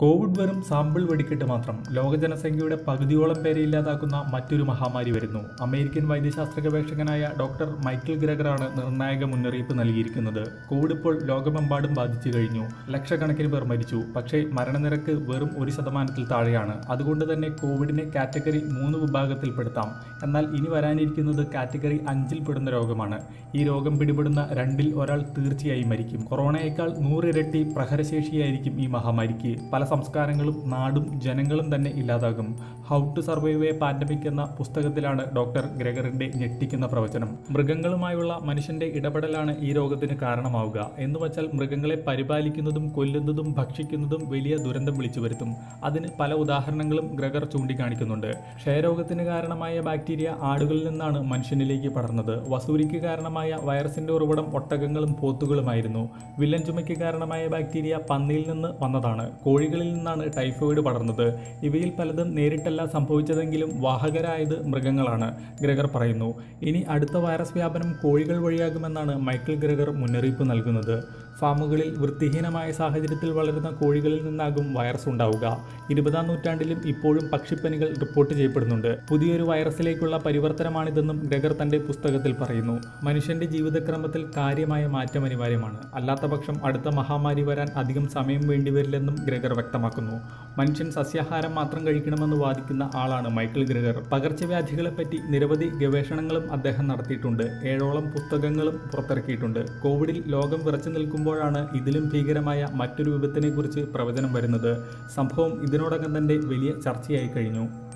Covid വെറും sample വെടിക്കെട്ട് മാത്രം ലോക ജനസംഖ്യയുടെ പകുതിയോളം പേരെ ഇല്ലാതാക്കുന്ന മറ്റൊരു മഹാമാരി വരുന്നു അമേരിക്കൻ വൈദ്യശാസ്ത്ര ഗവേഷകനായ ഡോക്ടർ മൈക്കിൾ ഗ്രഗറാണ് നിർണായക മുന്നറിയിപ്പ് നൽകിയിരിക്കുന്നത് കോവിഡ് ഇപ്പോൾ ലോകമെമ്പാടും ബാധിച്ചു കഴിഞ്ഞു ലക്ഷക്കണക്കിന് പേർ മരിച്ചു പക്ഷേ മരണനിരക്ക് വെറും ഒരു ശതമാനത്തിൽ താഴെയാണ് അതുകൊണ്ട് തന്നെ കോവിഡിനെ കാറ്റഗറി മൂന്ന് വിഭാഗത്തിൽപ്പെടുത്താം എന്നാൽ ഇനി വരാനിരിക്കുന്നത് കാറ്റഗറി അഞ്ചിൽ പെടുന്ന രോഗമാണ് ഈ രോഗം പിടിപെടുന്ന രണ്ടിൽ ഒരാൾ തീർച്ചയായും മരിക്കും കൊറോണയേക്കാൾ നൂറിരട്ടി പ്രഹരശേഷിയായിരിക്കും ഈ മഹാമാരിക്ക് പല സംസ്കാരങ്ങളും നാടും ജനങ്ങളും തന്നെ ഇല്ലാതാകും how to survive a pandemic എന്ന പുസ്തകത്തിലാണ് ഡോക്ടർ ഗ്രഗറിന്റെ ഞെട്ടിക്കുന്ന പ്രവചനം മൃഗങ്ങളുമായുള്ള മനുഷ്യന്റെ ഇടപെടലാണ് ഈ രോഗത്തിന് കാരണമാവുക എന്ന് വച്ചാൽ മൃഗങ്ങളെ പരിപാലിക്കുന്നതും കൊല്ലുന്നതും ഭക്ഷിക്കുന്നതും വലിയ ദുരന്തം വിളിച്ചു വരുത്തും അതിന് പല ഉദാഹരണങ്ങളും ഗ്രഗർ ചൂണ്ടിക്കാണിക്കുന്നുണ്ട് ക്ഷയരോഗത്തിന് കാരണമായ ബാക്ടീരിയ ആടുകളിൽ നിന്നാണ് മനുഷ്യനിലേക്ക് പടർന്നത് വസൂരിക്ക് കാരണമായ വൈറസിന്റെ ഉറവിടം ഒട്ടകങ്ങളും പോത്തുകളുമായിരുന്നു വില്ലൻ ചുമയ്ക്ക് കാരണമായ ബാക്ടീരിയ പന്നിയിൽ നിന്ന് വന്നതാണ് കോഴികളിൽ നിന്നാണ് ടൈഫോയിഡ് പടർന്നത് ഇവയിൽ പലതും നേരിട്ടല്ല സംഭവിച്ചതെങ്കിലും വാഹകരായത് മൃഗങ്ങളാണ് ഗ്രഗർ പറയുന്നു ഇനി അടുത്ത വൈറസ് വ്യാപനം കോഴികൾ വഴിയാകുമെന്നാണ് മൈക്കിൾ ഗ്രഗർ മുന്നറിയിപ്പ് നൽകുന്നത് ഫാമുകളിൽ വൃത്തിഹീനമായ സാഹചര്യത്തിൽ വളരുന്ന കോഴികളിൽ നിന്നാകും വൈറസ് ഉണ്ടാവുക ഇരുപതാം നൂറ്റാണ്ടിലും ഇപ്പോഴും പക്ഷിപ്പനികൾ റിപ്പോർട്ട് ചെയ്യപ്പെടുന്നുണ്ട് പുതിയൊരു വൈറസിലേക്കുള്ള പരിവർത്തനമാണിതെന്നും ഗ്രഗർ തന്റെ പുസ്തകത്തിൽ പറയുന്നു മനുഷ്യന്റെ ജീവിതക്രമത്തിൽ കാര്യമായ മാറ്റം അനിവാര്യമാണ് അല്ലാത്ത പക്ഷം അടുത്ത മഹാമാരി വരാൻ അധികം സമയം വേണ്ടിവരില്ലെന്നും ഗ്രഗർ വ്യക്തമാക്കുന്നു മനുഷ്യൻ സസ്യാഹാരം മാത്രം കഴിക്കണമെന്ന് വാദിക്കുന്ന ആളാണ് മൈക്കിൾ ഗ്രഗർ പകർച്ചവ്യാധികളെപ്പറ്റി നിരവധി ഗവേഷണങ്ങളും അദ്ദേഹം നടത്തിയിട്ടുണ്ട് ഏഴോളം പുസ്തകങ്ങളും പുറത്തിറക്കിയിട്ടുണ്ട് കോവിഡിൽ ലോകം വിറച്ചു നിൽക്കുമ്പോഴാണ് ഇതിലും ഭീകരമായ മറ്റൊരു വിപത്തിനെക്കുറിച്ച് പ്രവചനം വരുന്നത് സംഭവം ഇതിനോടകം തന്നെ വലിയ ചർച്ചയായി കഴിഞ്ഞു